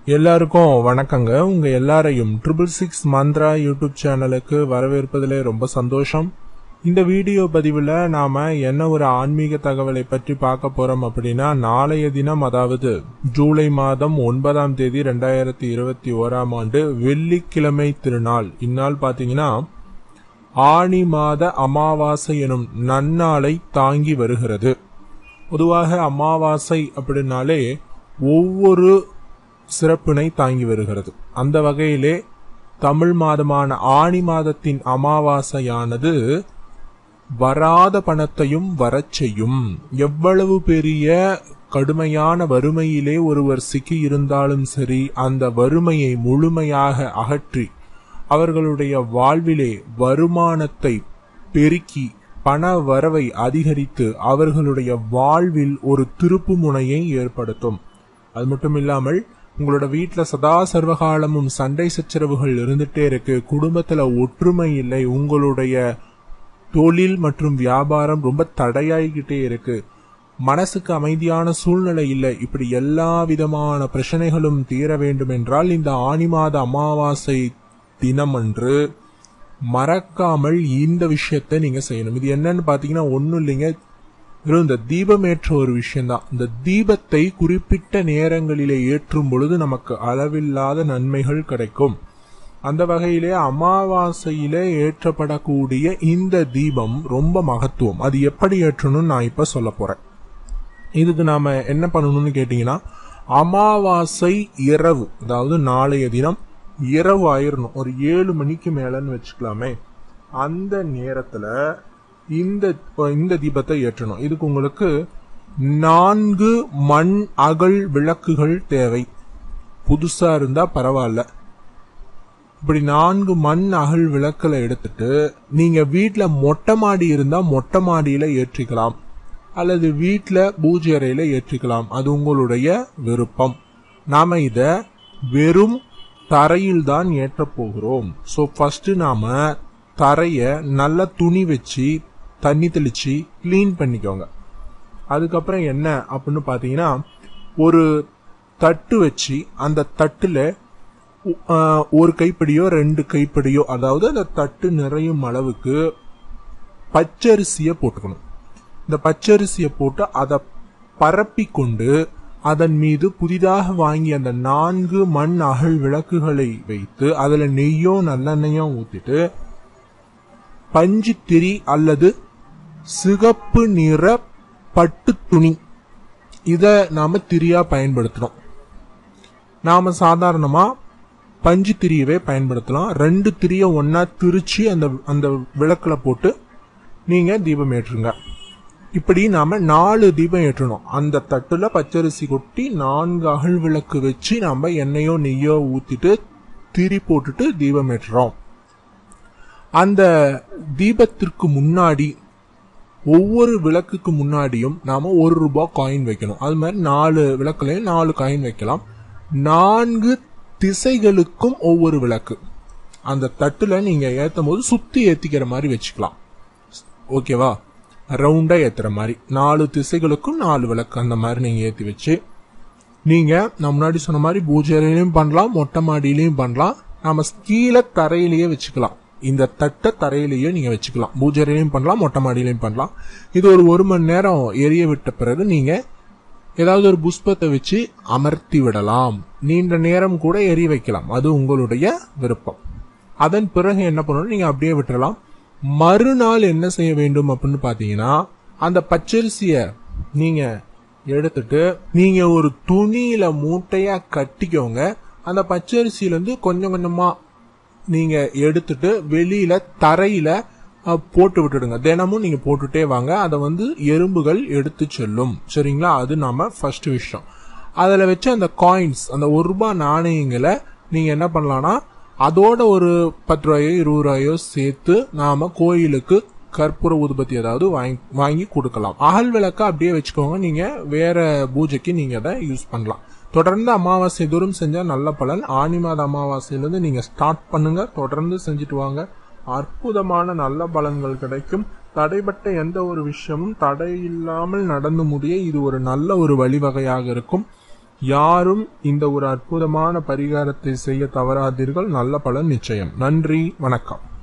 எல்லாருக்கும் வணக்கங்க உங்க எல்லாரையும் ட்ரிபிள் சிக்ஸ் மந்த்ரா யூடியூப் சேனலுக்கு வரவேற்பதிலே ரொம்ப சந்தோஷம் இந்த வீடியோ பதிவில் நாம என்ன ஒரு ஆன்மீக தகவலை பற்றி பார்க்க போறோம் அப்படின்னா நாளைய தினம் அதாவது ஜூலை மாதம் ஒன்பதாம் தேதி ரெண்டாயிரத்தி இருபத்தி ஓராம் ஆண்டு வெள்ளிக்கிழமை திருநாள் இந்நாள் பாத்தீங்கன்னா ஆணி மாத அமாவாசை எனும் நன்னாளை தாங்கி வருகிறது பொதுவாக அமாவாசை அப்படின்னாலே ஒவ்வொரு சிறப்பினை தாங்கி வருகிறது அந்த வகையிலே தமிழ் மாதமான ஆணி மாதத்தின் அமாவாசையானது வராத பணத்தையும் வரச் செய்யும் எவ்வளவு பெரிய கடுமையான வறுமையிலே ஒருவர் சிக்கி இருந்தாலும் சரி அந்த வறுமையை முழுமையாக அகற்றி அவர்களுடைய வாழ்விலே வருமானத்தை பெருக்கி பண வரவை அதிகரித்து அவர்களுடைய வாழ்வில் ஒரு திருப்பு முனையை ஏற்படுத்தும் அது மட்டும் இல்லாமல் உங்களோட வீட்டுல சதா சர்வகாலமும் சண்டை சச்சரவுகள் இருந்துட்டே இருக்கு குடும்பத்துல ஒற்றுமை இல்லை உங்களுடைய தொழில் மற்றும் வியாபாரம் ரொம்ப தடையாகிக்கிட்டே இருக்கு மனசுக்கு அமைதியான சூழ்நிலை இல்லை இப்படி எல்லா விதமான பிரச்சனைகளும் தீர வேண்டும் என்றால் இந்த ஆனி மாத அமாவாசை தினமன்று மறக்காமல் இந்த விஷயத்தை நீங்க செய்யணும் இது என்னன்னு பாத்தீங்கன்னா ஒண்ணும் இல்லைங்க வெறும் இந்த தீபம் ஏற்ற ஒரு விஷயம்தான் இந்த தீபத்தை குறிப்பிட்ட நேரங்களிலே ஏற்றும் பொழுது நமக்கு அளவில்லாத நன்மைகள் கிடைக்கும் அந்த வகையிலே அமாவாசையிலே ஏற்றப்படக்கூடிய இந்த தீபம் ரொம்ப மகத்துவம் அது எப்படி ஏற்றணும்னு நான் இப்ப சொல்ல போறேன் இதுக்கு நாம என்ன பண்ணணும்னு கேட்டீங்கன்னா அமாவாசை இரவு அதாவது நாளைய தினம் இரவு ஆயிரணும் ஒரு ஏழு மணிக்கு மேலன்னு வச்சுக்கலாமே அந்த நேரத்துல இந்த இந்த தீபத்தை ஏற்றணும் இதுக்கு உங்களுக்கு நான்கு மண் அகல் விளக்குகள் தேவை புதுசா இருந்தா பரவாயில்ல இப்படி நான்கு மண் அகல் விளக்குல எடுத்துட்டு நீங்க வீட்ல மொட்டை மாடி இருந்தா மொட்டை மாடியில ஏற்றிக்கலாம் அல்லது வீட்ல பூஜை அறையில ஏற்றிக்கலாம் அது உங்களுடைய விருப்பம் நாம இத வெறும் தரையில் தான் ஏற்ற போகிறோம் ஸோ ஃபர்ஸ்ட் நாம தரைய நல்ல துணி வச்சு தண்ணி தெளிச்சு கிளீன் பண்ணிக்கோங்க அதுக்கப்புறம் என்ன அப்படின்னு பாத்தீங்கன்னா ஒரு தட்டு வச்சு அந்த தட்டுல ஒரு கைப்பிடியோ ரெண்டு கைப்பிடியோ அதாவது அந்த தட்டு நிறையும் அளவுக்கு பச்சரிசிய போட்டுக்கணும் இந்த பச்சரிசியை போட்டு அதை பரப்பி கொண்டு அதன் மீது புதிதாக வாங்கி அந்த நான்கு மண் அகல் விளக்குகளை வைத்து அதுல நெய்யோ நல்லெண்ணெயோ ஊத்திட்டு பஞ்சு திரி அல்லது சிகப்பு நிற பட்டு துணி இத நாம திரியா பயன்படுத்தணும் நாம சாதாரணமா பஞ்சு திரியவே பயன்படுத்தலாம் ரெண்டு திரிய ஒன்னா திரிச்சு அந்த அந்த விளக்குல போட்டு நீங்க தீபம் ஏற்றுங்க இப்படி நாம நாலு தீபம் ஏற்றணும் அந்த தட்டுல பச்சரிசி கொட்டி நான்கு அகல் விளக்கு வச்சு நாம எண்ணெயோ நெய்யோ ஊத்திட்டு திரி போட்டுட்டு தீபம் ஏற்றுறோம் அந்த தீபத்திற்கு முன்னாடி ஒவ்வொரு விளக்குக்கு முன்னாடியும் நாம ஒரு ரூபாய் காயின் வைக்கணும் அது மாதிரி நாலு விளக்குலையும் நாலு காயின் வைக்கலாம் நான்கு திசைகளுக்கும் ஒவ்வொரு விளக்கு அந்த தட்டுல நீங்க ஏத்தும் போது சுத்தி ஏத்திக்கிற மாதிரி வச்சுக்கலாம் ஓகேவா ரவுண்டா ஏத்துற மாதிரி நாலு திசைகளுக்கும் நாலு விளக்கு அந்த மாதிரி நீங்க ஏத்தி வச்சு நீங்க நான் முன்னாடி சொன்ன மாதிரி பூஜை அறையிலையும் பண்ணலாம் மொட்டை மாடியிலையும் பண்ணலாம் நாம கீழே தரையிலேயே வச்சுக்கலாம் இந்த தட்டை தரையிலேயே நீங்க வச்சுக்கலாம் பூஜை அறையிலையும் பண்ணலாம் மொட்டை மாடியிலையும் பண்ணலாம் இது ஒரு ஒரு மணி நேரம் எரிய விட்ட பிறகு நீங்க ஏதாவது ஒரு புஷ்பத்தை வச்சு அமர்த்தி விடலாம் நீண்ட நேரம் கூட எரிய வைக்கலாம் அது உங்களுடைய விருப்பம் அதன் பிறகு என்ன பண்ணணும் நீங்க அப்படியே விட்டுறலாம் மறுநாள் என்ன செய்ய வேண்டும் அப்படின்னு பாத்தீங்கன்னா அந்த பச்சரிசிய நீங்க எடுத்துட்டு நீங்க ஒரு துணியில மூட்டையா கட்டிக்கோங்க அந்த பச்சரிசியில இருந்து கொஞ்சம் கொஞ்சமா நீங்க எடுத்துட்டு வெளியில தரையில போட்டு விட்டுடுங்க தினமும் நீங்க போட்டுட்டே வாங்க அதை வந்து எறும்புகள் எடுத்து செல்லும் சரிங்களா அது நாம ஃபர்ஸ்ட் விஷயம் அதுல வச்சு அந்த காயின்ஸ் அந்த ஒரு ரூபாய் நாணயங்களை நீங்க என்ன பண்ணலாம்னா அதோட ஒரு பத்து ரூபாயோ இருபது ரூபாயோ சேர்த்து நாம கோயிலுக்கு கற்பூர ஊதுபத்தி ஏதாவது வாங்கி வாங்கி கொடுக்கலாம் அகல் விளக்க அப்படியே வச்சுக்கோங்க நீங்க வேற பூஜைக்கு நீங்க அதை யூஸ் பண்ணலாம் தொடர்ந்து அமாவாசை தூரம் செஞ்சா நல்ல பலன் ஆனி மாத அமாவாசையிலிருந்து நீங்க ஸ்டார்ட் பண்ணுங்க தொடர்ந்து செஞ்சுட்டு வாங்க அற்புதமான நல்ல பலன்கள் கிடைக்கும் தடைப்பட்ட எந்த ஒரு விஷயமும் தடை இல்லாமல் நடந்து முடிய இது ஒரு நல்ல ஒரு வழிவகையாக இருக்கும் யாரும் இந்த ஒரு அற்புதமான பரிகாரத்தை செய்ய தவறாதீர்கள் நல்ல பலன் நிச்சயம் நன்றி வணக்கம்